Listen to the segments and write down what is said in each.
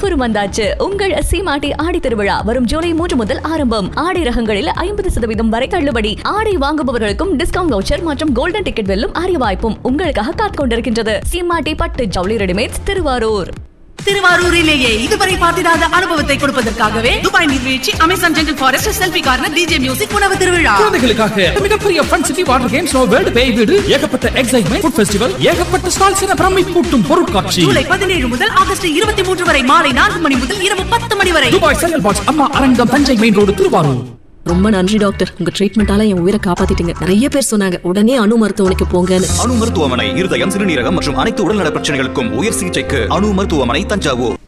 ஆஃபரும் வந்தாச்சு உங்கள் சீமாட்டி ஆடி திருவிழா வரும் ஜூலை மூன்று முதல் ஆரம்பம் ஆடை ரகங்களில் ஐம்பது சதவீதம் வரை தள்ளுபடி ஆடை வாங்குபவர்களுக்கும் டிஸ்கவுண்ட் வவுச்சர் மற்றும் கோல்டன் டிக்கெட் வெல்லும் அரிய வாய்ப்பும் உங்களுக்காக காத்துக் கொண்டிருக்கின்றது சீமாட்டி பட்டு ஜவுளி ரெடிமேட்ஸ் திருவாரூர் திருவாரூரிலேயே இதுவரை பார்த்திராத அனுபவத்தை கொடுப்பதற்காகவே துபாய் நீர்வீழ்ச்சி Amazon jungle forest selfie corner DJ music உணவு திருவிழா குழந்தைகளுக்காக மிகப்பெரிய fun city water games no world பேய் வீடு ஏகப்பட்ட எக்ஸைட்மெண்ட் ஃபுட் ஃபெஸ்டிவல் ஏகப்பட்ட ஸ்டால்ஸ் என பிரமை கூட்டும் பொருட்காட்சி ஜூலை பதினேழு முதல் ஆகஸ்ட் இருபத்தி மூன்று வரை மாலை நான்கு மணி முதல் இரவு பத்து மணி வரை துபாய் செங்கல் பாக்ஸ் அம்மா அரங்கம் தஞ்சை மெயின் ரோடு திருவாரூர் ரொம்ப நன்றி டாக்டர் உங்க ட்ரீட்மெண்டால என் உயிரை காப்பாத்திட்டீங்க நிறைய பேர் சொன்னாங்க உடனே அணு மருத்துவமனைக்கு போங்கன்னு அணு மருத்துவமனை இருதயம் சிறுநீரகம் மற்றும் அனைத்து உடல்நல பிரச்சனைகளுக்கும் உயர் சிகிச்சைக்கு அணு மருத்துவமனை தஞ்சாவூர்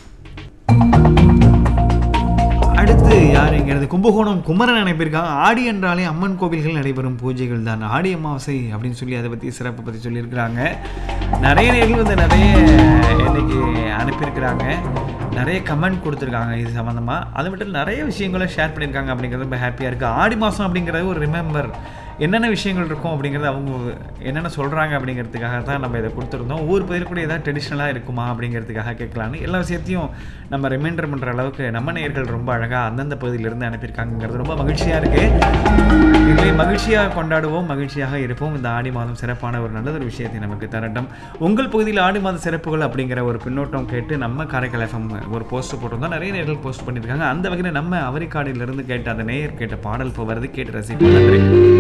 அடுத்து யாருங்கிறது கும்பகோணம் குமரன் அனுப்பியிருக்காங்க ஆடி என்றாலே அம்மன் கோவில்கள் நடைபெறும் பூஜைகள் தான் ஆடி அமாவாசை அப்படின்னு சொல்லி அதை பற்றி சிறப்பை பற்றி சொல்லியிருக்கிறாங்க நிறைய நேர்கள் வந்து நிறைய இன்னைக்கு அனுப்பியிருக்கிறாங்க நிறைய கமெண்ட் கொடுத்துருக்காங்க இது சம்மந்தமாக அது மட்டும் இல்ல, நிறைய விஷயங்களை ஷேர் பண்ணியிருக்காங்க அப்படிங்கிறது ரொம்ப ஹாப்பியாக இருக்குது ஆடி மாதம் அப்படிங்கிறது ஒரு ரிமெம்பர் என்னென்ன விஷயங்கள் இருக்கும் அப்படிங்கிறது அவங்க என்னென்ன சொல்கிறாங்க அப்படிங்கிறதுக்காக தான் நம்ம இதை கொடுத்துருந்தோம் ஒவ்வொரு பயிர் கூட ஏதாவது ட்ரெடிஷ்னலாக இருக்குமா அப்படிங்கிறதுக்காக கேட்கலான்னு எல்லா விஷயத்தையும் நம்ம ரிமைண்டர் பண்ணுற அளவுக்கு நம்ம நேயர்கள் ரொம்ப அழகாக அந்தந்த பகுதியிலிருந்து அனுப்பியிருக்காங்கிறது ரொம்ப மகிழ்ச்சியாக இருக்குது இதை மகிழ்ச்சியாக கொண்டாடுவோம் மகிழ்ச்சியாக இருப்போம் இந்த ஆடி மாதம் சிறப்பான ஒரு நல்ல ஒரு விஷயத்தை நமக்கு தரட்டும் உங்கள் பகுதியில் ஆடி மாத சிறப்புகள் அப்படிங்கிற ஒரு பின்னோட்டம் கேட்டு நம்ம காரைக்கால் எஃப்எம் ஒரு போஸ்ட் போட்டிருந்தோம் நிறைய நேர்கள் போஸ்ட் பண்ணியிருக்காங்க அந்த வகையில் நம்ம அவரிக்காடிலிருந்து கேட்ட அந்த நேயர் கேட்ட பாடல் இப்போ வருது கேட்டு ரசிப்போம் நன்றி